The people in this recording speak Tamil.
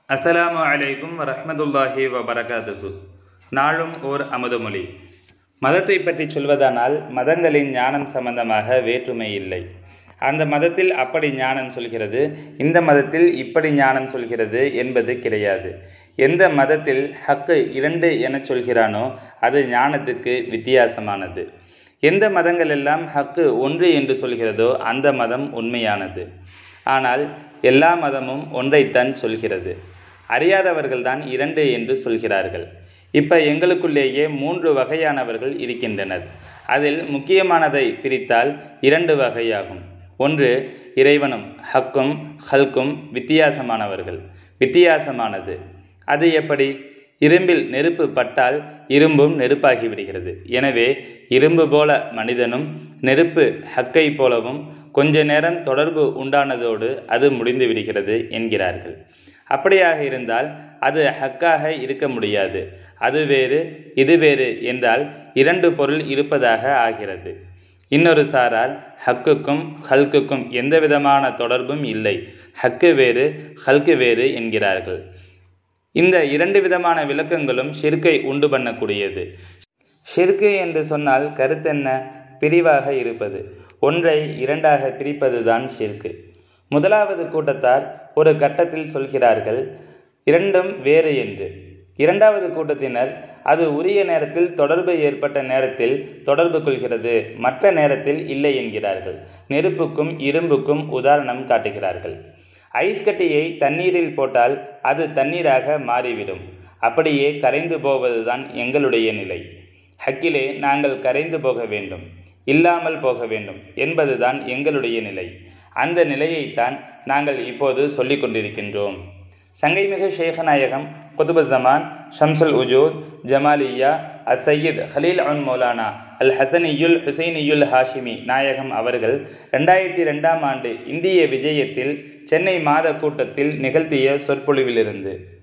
அஸ்ஸலாமு அலைக்கும் வரஹ்மத்துல்லாஹி வபரகாத்துஹு நாளும் ஓர் அமுதமொழி மதத்தை பற்றி சொல்வதானால் மதங்களின் ஞானம் சம்பந்தமாக வேற்றுமை இல்லை அந்த மதத்தில் அப்படி ஞானம் சொல்கிறது இந்த மதத்தில் இப்படி ஞானம் சொல்கிறது என்பது கிடையாது எந்த மதத்தில் ஹக்கு இரண்டு என சொல்கிறானோ அது ஞானத்துக்கு வித்தியாசமானது எந்த மதங்கள் எல்லாம் ஹக்கு ஒன்று என்று சொல்கிறதோ அந்த மதம் உண்மையானது ஆனால் எல்லா மதமும் ஒன்றைத்தான் சொல்கிறது அறியாதவர்கள்தான் இரண்டு என்று சொல்கிறார்கள் இப்ப எங்களுக்குள்ளேயே மூன்று வகையானவர்கள் இருக்கின்றனர் அதில் முக்கியமானதை பிரித்தால் இரண்டு வகையாகும் ஒன்று இறைவனும் ஹக்கும் ஹல்கும் வித்தியாசமானவர்கள் வித்தியாசமானது அது எப்படி இரும்பில் நெருப்பு பட்டால் இரும்பும் நெருப்பாகி விடுகிறது எனவே இரும்பு போல மனிதனும் நெருப்பு ஹக்கை போலவும் கொஞ்ச நேரம் தொடர்பு உண்டானதோடு அது முடிந்து விடுகிறது என்கிறார்கள் அப்படியாக இருந்தால் அது ஹக்காக இருக்க முடியாது அது வேறு இது வேறு என்றால் இரண்டு பொருள் இருப்பதாக ஆகிறது இன்னொரு சாரார் ஹக்குக்கும் ஹல்குக்கும் எந்த விதமான தொடர்பும் இல்லை ஹக்கு வேறு ஹல்கு வேறு என்கிறார்கள் இந்த இரண்டு விதமான விளக்கங்களும் ஷிர்கை உண்டு பண்ணக்கூடியது ஷிர்கு என்று சொன்னால் கருத்தென்ன பிரிவாக இருப்பது ஒன்றை இரண்டாக பிரிப்பதுதான் ஷிர்கு முதலாவது கூட்டத்தார் ஒரு கட்டத்தில் சொல்கிறார்கள் இரண்டும் வேறு என்று இரண்டாவது கூட்டத்தினர் அது உரிய நேரத்தில் தொடர்பு ஏற்பட்ட நேரத்தில் தொடர்பு கொள்கிறது மற்ற நேரத்தில் இல்லை என்கிறார்கள் நெருப்புக்கும் இரும்புக்கும் உதாரணம் காட்டுகிறார்கள் ஐஸ் கட்டியை தண்ணீரில் போட்டால் அது தண்ணீராக மாறிவிடும் அப்படியே கரைந்து போவதுதான் எங்களுடைய நிலை ஹக்கிலே நாங்கள் கரைந்து போக வேண்டும் இல்லாமல் போக வேண்டும் என்பதுதான் எங்களுடைய நிலை அந்த நிலையைத்தான் நாங்கள் இப்போது சொல்லிக் கொண்டிருக்கின்றோம் சங்கைமிகு ஷேகநாயகம் குதுபு ஜமான் ஷம்சுல் உஜூத் ஜமாலியா அசையீத் ஹலீல் அன் மௌலானா அல் ஹசனியுல் ஹுசைனியுல் ஹாஷிமி நாயகம் அவர்கள் ரெண்டாயிரத்தி ரெண்டாம் ஆண்டு இந்திய விஜயத்தில் சென்னை மாத கூட்டத்தில் நிகழ்த்திய சொற்பொழிவிலிருந்து